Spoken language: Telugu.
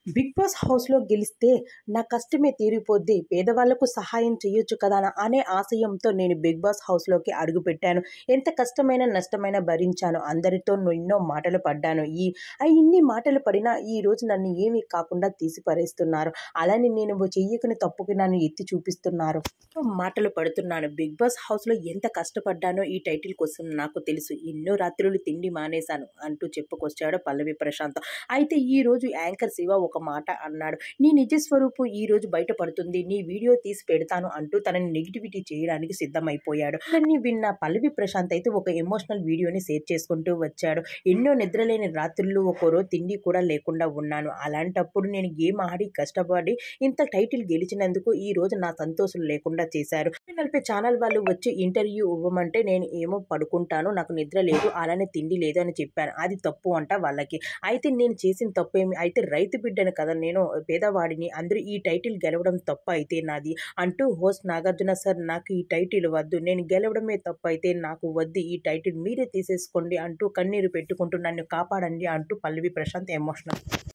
బిగ్ బాస్ హౌస్లో గెలిస్తే నా కష్టమే తీరిపోద్ది పేదవాళ్లకు సహాయం చేయొచ్చు కదా అనే ఆశయంతో నేను బిగ్ బాస్ హౌస్లోకి అడుగుపెట్టాను ఎంత కష్టమైన నష్టమైన భరించాను అందరితో ఎన్నో మాటలు పడ్డాను ఈ ఆ ఇన్ని మాటలు పడినా ఈ రోజు నన్ను ఏమీ కాకుండా తీసి పరేస్తున్నారు అలానే నేను చెయ్యకుని తప్పుకి నన్ను ఎత్తి చూపిస్తున్నారు మాటలు పడుతున్నాను బిగ్ బాస్ హౌస్లో ఎంత కష్టపడ్డానో ఈ టైటిల్ కోసం నాకు తెలుసు ఎన్నో రాత్రులు తిండి మానేశాను అంటూ చెప్పుకొచ్చాడు పల్లవి ప్రశాంత్ అయితే ఈ రోజు యాంకర్ శివ ఒక మాట అన్నాడు నీ నిజ స్వరూపం ఈ రోజు బయటపడుతుంది నీ వీడియో తీసి పెడతాను అంటూ తనని నెగిటివిటీ చేయడానికి సిద్ధమైపోయాడు ఇవన్నీ విన్న పల్లవి ప్రశాంత్ అయితే ఒక ఎమోషనల్ వీడియోని షేర్ చేసుకుంటూ వచ్చాడు ఎన్నో నిద్రలేని రాత్రులు ఒకరోజు తిండి కూడా లేకుండా ఉన్నాను అలాంటప్పుడు నేను గేమ్ ఆడి కష్టపడి ఇంత టైటిల్ గెలిచినందుకు ఈ రోజు నా సంతోషం లేకుండా చేశారు నలభై ఛానల్ వాళ్ళు వచ్చి ఇంటర్వ్యూ ఇవ్వమంటే నేను ఏమో పడుకుంటాను నాకు నిద్ర లేదు అలానే తిండి లేదు అని చెప్పాను అది తప్పు అంట వాళ్ళకి అయితే నేను చేసిన తప్పు ఏమి అయితే రైతు బిడ్డను కదా నేను పేదవాడిని అందరూ ఈ టైటిల్ గెలవడం తప్పు అయితే నాది అంటూ హోస్ట్ నాగార్జున సార్ నాకు ఈ టైటిల్ వద్దు నేను గెలవడమే తప్పు అయితే నాకు వద్దు ఈ టైటిల్ మీరే తీసేసుకోండి అంటూ కన్నీరు పెట్టుకుంటూ నన్ను కాపాడండి అంటూ పల్లవి ప్రశాంత్ ఎమోషనల్